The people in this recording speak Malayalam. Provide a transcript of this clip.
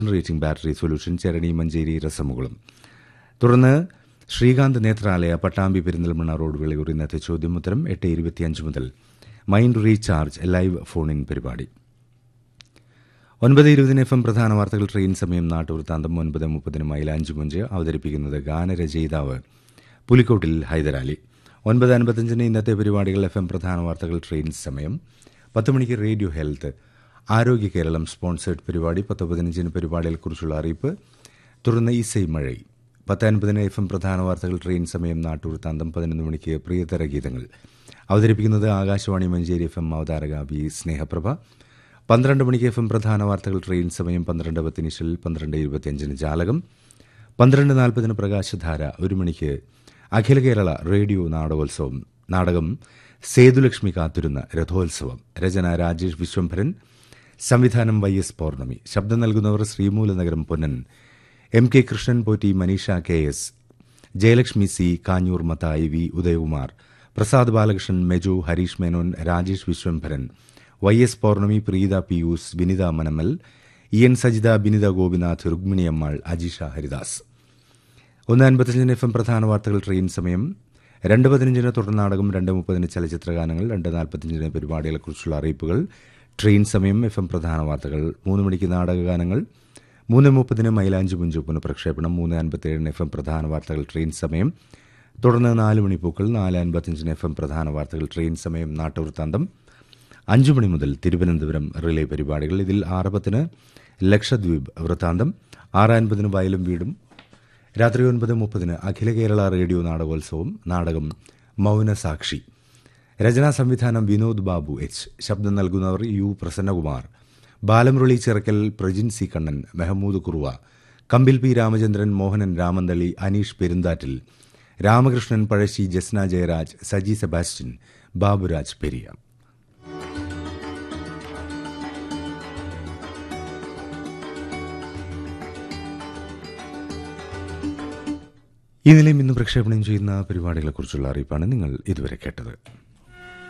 റേറ്റിംഗ് ബാറ്ററി സൊല്യൂഷൻ ചരണി മഞ്ചേരി രസമുകുളം തുടർന്ന് ശ്രീകാന്ത് നേത്രാലയ പട്ടാമ്പി പെരിന്തൽമണ്ണ റോഡ് വിളയൂർ ഇന്നത്തെ ചോദ്യമുത്തരം എട്ട് ഇരുപത്തിയഞ്ച് മുതൽ mind recharge live phone in പരിപാടി ഒൻപത് ഇരുപതിന് എഫ് എം പ്രധാന വാർത്തകൾ ട്രെയിൻ സമയം നാട്ടുവൃത്താന്തം ഒൻപത് മുപ്പതിന് മൈലാഞ്ചി മുഞ്ച് അവതരിപ്പിക്കുന്നത് ഗാനരചയിതാവ് പുലിക്കോട്ടിൽ ഹൈദരാലി ഒൻപത് അൻപത്തഞ്ചിന് ഇന്നത്തെ പരിപാടികൾ എഫ് എം പ്രധാന വാർത്തകൾ ട്രെയിൻ സമയം പത്ത് മണിക്ക് റേഡിയോ ഹെൽത്ത് ആരോഗ്യ കേരളം സ്പോൺസേഡ് പരിപാടി പത്ത് പതിനഞ്ചിന് പരിപാടികളെക്കുറിച്ചുള്ള അറിയിപ്പ് തുടർന്ന് ഇസൈ മഴൈ പത്ത് അൻപതിന് എഫ് എം പ്രധാന വാർത്തകൾ ട്രെയിൻ സമയം നാട്ടുവൃത്താന്തം പതിനൊന്ന് മണിക്ക് പ്രിയതര ഗീതങ്ങൾ അവതരിപ്പിക്കുന്നത് ആകാശവാണി മഞ്ചേരി എഫ് എം അവതാരക ബി സ്നേഹപ്രഭ പന്ത്രണ്ട് മണിക്ക് എഫ് എം പ്രധാന വാർത്തകൾ ട്രെയിൻ സമയം പന്ത്രണ്ട് പത്തിനിശിൽ പന്ത്രണ്ട് ഇരുപത്തിയഞ്ചിന് ജാലകം പന്ത്രണ്ട് നാൽപ്പതിന് പ്രകാശധാര ഒരു മണിക്ക് അഖില കേരള റേഡിയോ നാടകോത്സവം നാടകം സേതുലക്ഷ്മി കാത്തിരുന്ന രഥോത്സവം രചന രാജേഷ് വിശ്വംഭരൻ സംവിധാനം വൈ എസ് പൗർണമി ശബ്ദം നൽകുന്നവർ Sreemoolanagaram Ponnan M K Krishnan Potti Maneesha K S Jayalakshmi C Kanjoor Mathai V Udayakumar Prasad Balakrishnan Meju Harish Menon Rajesh Vishwambharan Y S Pournami Preetha Pius Vinitha Manamal E N Sajitha Binitha Gopinath Rukmini Ammal Ajisha Haridas ഒന്ന് അൻപത്തഞ്ചിന് എഫ് എം പ്രധാന വാർത്തകൾ ട്രെയിൻ സമയം രണ്ട് പതിനഞ്ചിന് തുടർനാടകം രണ്ട് മുപ്പതിന് ചലച്ചിത്രഗാനങ്ങൾ രണ്ട് നാൽപ്പത്തിയഞ്ചിന് പരിപാടികളെക്കുറിച്ചുള്ള അറിയിപ്പുകൾ ട്രെയിൻ സമയം എഫ് എം പ്രധാന വാർത്തകൾ മൂന്ന് മണിക്ക് നാടകഗാനങ്ങൾ മൂന്ന് മുപ്പതിന് മൈലാഞ്ചി മുഞ്ചു പുനഃപ്രക്ഷേപണം മൂന്ന് അൻപത്തിയേഴിന് എഫ് എം പ്രധാന വാർത്തകൾ ട്രെയിൻ സമയം തുടർന്ന് നാല് മണിപ്പൂക്കൾ നാല് അൻപത്തിയഞ്ചിന് എഫ് എം പ്രധാന വാർത്തകൾ ട്രെയിൻ സമയം നാട്ടുവൃത്താന്തം അഞ്ചു മണി മുതൽ തിരുവനന്തപുരം റിലേ പരിപാടികൾ ഇതിൽ ആറ് പത്തിന് ലക്ഷദ്വീപ് വൃത്താന്തം ആറ് അൻപതിന് വയലും വീടും രാത്രി ഒൻപത് മുപ്പതിന് അഖില കേരള റേഡിയോ നാടകോത്സവം നാടകം മൗനസാക്ഷി രചനാ സംവിധാനം വിനോദ് ബാബു എച്ച് ശബ്ദം നൽകുന്നവർ U Prasannakumar Balamurali Chirakkal Prajin C Kannan Mehmood Kuruva Kambil P Ramachandran Mohanan Ramanthali Aneesh Perunthattil Ramakrishnan Pazhassi Jasna Jayaraj Saji Sebastian Baburaj Periya ഈ നിലയം ഇന്ന് പ്രക്ഷേപണം ചെയ്യുന്ന പരിപാടികളെക്കുറിച്ചുള്ള അറിയിപ്പാണ് നിങ്ങൾ ഇതുവരെ കേട്ടത്